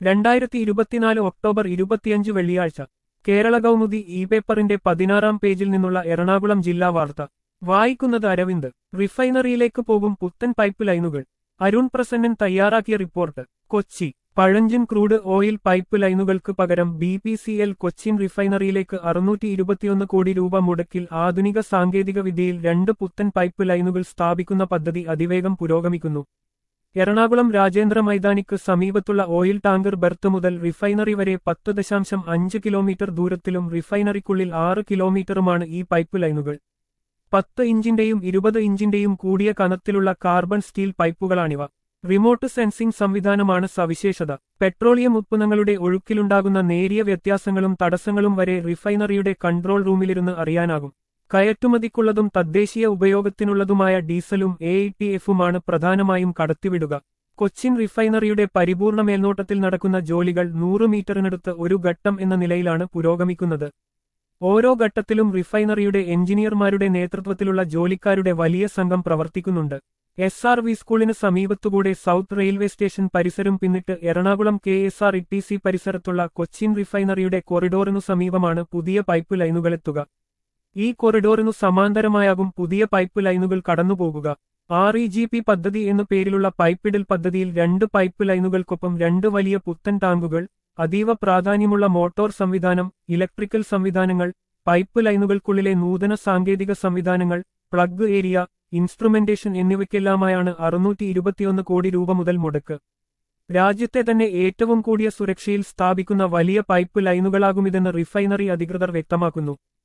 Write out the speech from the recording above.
രണ്ടായിരത്തി ഇരുപത്തിനാല് ഒക്ടോബർ ഇരുപത്തിയഞ്ച് വെള്ളിയാഴ്ച കേരള കൗമുദി ഇ പേപ്പറിന്റെ പതിനാറാം പേജിൽ നിന്നുള്ള എറണാകുളം ജില്ലാ വാർത്ത വായിക്കുന്നത് അരവിന്ദ് റിഫൈനറിയിലേക്ക് പോകും പുത്തൻ പൈപ്പ് ലൈനുകൾ അരുൺ പ്രസന്നൻ തയ്യാറാക്കിയ റിപ്പോർട്ട് കൊച്ചി പഴഞ്ചൻ ക്രൂഡ് ഓയിൽ പൈപ്പ് ലൈനുകൾക്ക് പകരം B P C L Cochin റിഫൈനറിയിലേക്ക് അറുന്നൂറ്റി ഇരുപത്തിയൊന്ന് കോടി രൂപ മുടക്കിൽ ആധുനിക സാങ്കേതിക വിദ്യയിൽ രണ്ട് പുത്തൻ പൈപ്പ് ലൈനുകൾ സ്ഥാപിക്കുന്ന പദ്ധതി അതിവേഗം പുരോഗമിക്കുന്നു എറണാകുളം രാജേന്ദ്ര മൈതാനിക്ക് സമീപത്തുള്ള ഓയിൽ ടാങ്കർ ബെർത്ത് മുതൽ റിഫൈനറി വരെ പത്ത് ദശാംശം അഞ്ച് കിലോമീറ്റർ ദൂരത്തിലും റിഫൈനറിക്കുള്ളിൽ ആറ് കിലോമീറ്ററുമാണ് ഈ പൈപ്പ് ലൈനുകൾ പത്ത് ഇഞ്ചിന്റെയും ഇരുപത് ഇഞ്ചിന്റെയും കൂടിയ കനത്തിലുള്ള കാർബൺ സ്റ്റീൽ പൈപ്പുകളാണിവ റിമോട്ട് സെൻസിംഗ് സംവിധാനമാണ് സവിശേഷത പെട്രോളിയം ഉത്പന്നങ്ങളുടെ ഒഴുക്കിലുണ്ടാകുന്ന നേരിയ വ്യത്യാസങ്ങളും തടസ്സങ്ങളും വരെ റിഫൈനറിയുടെ കൺട്രോൾ റൂമിലിരുന്ന് അറിയാനാകും കയറ്റുമതിക്കുള്ളതും തദ്ദേശീയ ഉപയോഗത്തിനുള്ളതുമായ ഡീസലും എ ടി എഫുമാണ് പ്രധാനമായും കടത്തിവിടുക കൊച്ചിൻ റിഫൈനറിയുടെ പരിപൂർണ മേൽനോട്ടത്തിൽ നടക്കുന്ന ജോലികൾ നൂറ് മീറ്ററിനടുത്ത് ഒരു ഘട്ടം എന്ന നിലയിലാണ് പുരോഗമിക്കുന്നത് ഓരോ ഘട്ടത്തിലും റിഫൈനറിയുടെ എഞ്ചിനീയർമാരുടെ നേതൃത്വത്തിലുള്ള ജോലിക്കാരുടെ വലിയ സംഘം പ്രവർത്തിക്കുന്നുണ്ട് എസ് ആർ വി സ്കൂളിന് സമീപത്തുകൂടെ സൗത്ത് റെയിൽവേ സ്റ്റേഷൻ പരിസരം പിന്നിട്ട് Ernakulam K S R T C സി പരിസരത്തുള്ള കൊച്ചിൻ റിഫൈനറിയുടെ കൊറിഡോറിനു സമീപമാണ് പുതിയ പൈപ്പ് ലൈനുകളെത്തുക ഈ കൊറിഡോറിനു സമാന്തരമായാകും പുതിയ പൈപ്പ് ലൈനുകൾ കടന്നുപോകുക ആർ ഇ ജി പി പദ്ധതി എന്നു പേരിലുള്ള പൈപ്പിടൽ പദ്ധതിയിൽ രണ്ട് പൈപ്പ് ലൈനുകൾക്കൊപ്പം രണ്ട് വലിയ പുത്തൻ ടാങ്കുകൾ അതീവ പ്രാധാന്യമുള്ള മോട്ടോർ സംവിധാനം ഇലക്ട്രിക്കൽ സംവിധാനങ്ങൾ പൈപ്പ് ലൈനുകൾക്കുള്ളിലെ നൂതന സാങ്കേതിക സംവിധാനങ്ങൾ പ്ലഗ് ഏരിയ ഇൻസ്ട്രുമെന്റേഷൻ എന്നിവയ്ക്കെല്ലാമായാണ് അറുന്നൂറ്റി ഇരുപത്തിയൊന്ന് കോടി രൂപ മുതൽ മുടക്ക് രാജ്യത്തെ തന്നെ ഏറ്റവും കൂടിയ സുരക്ഷയിൽ സ്ഥാപിക്കുന്ന വലിയ പൈപ്പ് ലൈനുകളാകുമിതെന്ന് റിഫൈനറി അധികൃതർ വ്യക്തമാക്കുന്നു